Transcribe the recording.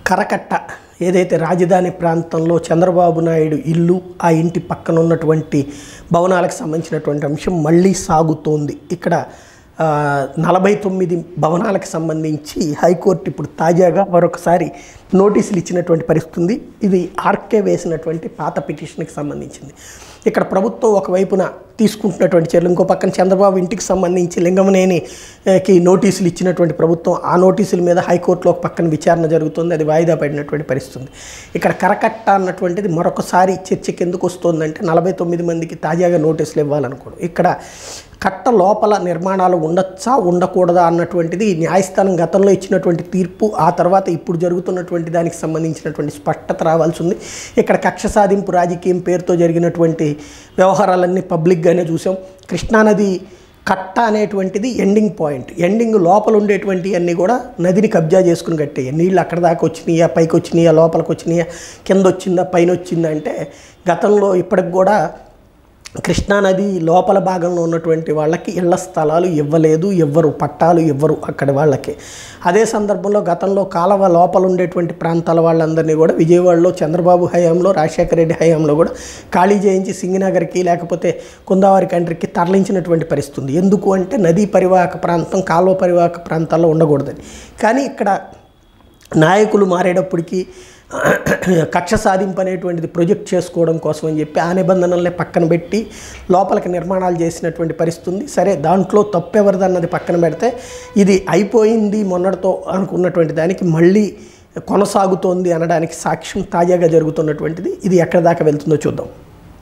కరకట్ట ఏదైతే రాజధాని ప్రాంతంలో చంద్రబాబు నాయుడు ఇల్లు ఆ ఇంటి పక్కన ఉన్నటువంటి భవనాలకు సంబంధించినటువంటి అంశం మళ్ళీ సాగుతోంది ఇక్కడ ఆ, నలభై తొమ్మిది భవనాలకు సంబంధించి హైకోర్టు ఇప్పుడు తాజాగా మరొకసారి నోటీసులు ఇచ్చినటువంటి పరిస్థితి ఉంది ఇది ఆర్కే వేసినటువంటి పాత పిటిషన్కి సంబంధించింది ఇక్కడ ప్రభుత్వం ఒకవైపున తీసుకుంటున్నటువంటి చర్యలు ఇంకో పక్కన చంద్రబాబు ఇంటికి సంబంధించి లింగమనేనికి నోటీసులు ఇచ్చినటువంటి ప్రభుత్వం ఆ నోటీసుల మీద హైకోర్టులో ఒక పక్కన విచారణ జరుగుతుంది అది వాయిదా పడినటువంటి పరిస్థితి ఉంది ఇక్కడ కరకట్ట అన్నటువంటిది మరొకసారి చర్చకి ఎందుకు వస్తుందంటే నలభై తొమ్మిది మందికి తాజాగా నోటీసులు ఇవ్వాలనుకోవడం ఇక్కడ కట్ట లోపల నిర్మాణాలు ఉండొచ్చా ఉండకూడదా అన్నటువంటిది న్యాయస్థానం గతంలో ఇచ్చినటువంటి తీర్పు ఆ తర్వాత ఇప్పుడు జరుగుతున్నటువంటి దానికి సంబంధించినటువంటి స్పష్టత రావాల్సి ఉంది ఇక్కడ కక్ష సాధింపు రాజకీయం పేరుతో జరిగినటువంటి వ్యవహారాలన్నీ పబ్లిక్గానే చూసాం కృష్ణానది కట్ట అనేటువంటిది ఎండింగ్ పాయింట్ ఎండింగ్ లోపల ఉండేటువంటి అన్నీ కూడా నదిని కబ్జా చేసుకుని కట్టేయి నీళ్ళు అక్కడ దాకా వచ్చినాయా పైకి వచ్చినాయా లోపలికి వచ్చినాయా కింద వచ్చిందా పైన వచ్చిందా అంటే గతంలో ఇప్పటికి కూడా కృష్ణానది లోపల భాగంలో ఉన్నటువంటి వాళ్ళకి ఇళ్ల స్థలాలు ఇవ్వలేదు ఇవ్వరు పట్టాలు ఇవ్వరు అక్కడి వాళ్ళకి అదే సందర్భంలో గతంలో కాలవ లోపల ఉండేటువంటి ప్రాంతాల వాళ్ళందరినీ కూడా విజయవాడలో చంద్రబాబు హయాంలో రాజశేఖర రెడ్డి హయాంలో కూడా ఖాళీ చేయించి సింగనగర్కి లేకపోతే కుందావరి కంట్రీకి తరలించినటువంటి పరిస్థితి ఉంది ఎందుకు అంటే నదీ పరివాహక ప్రాంతం కాలువ పరివాహక ప్రాంతాల్లో ఉండకూడదని కానీ ఇక్కడ నాయకులు మారేటప్పటికి కక్ష సాధింపు అనేటువంటిది ప్రొజెక్ట్ చేసుకోవడం కోసం అని చెప్పి ఆ నిబంధనల్ని పక్కన పెట్టి లోపలికి నిర్మాణాలు చేసినటువంటి పరిస్థితి ఉంది సరే దాంట్లో తప్పెవరిదన్నది పక్కన పెడితే ఇది అయిపోయింది మొన్నటితో అనుకున్నటువంటి దానికి మళ్ళీ కొనసాగుతోంది అనడానికి సాక్ష్యం తాజాగా జరుగుతున్నటువంటిది ఇది ఎక్కడి దాకా వెళ్తుందో చూద్దాం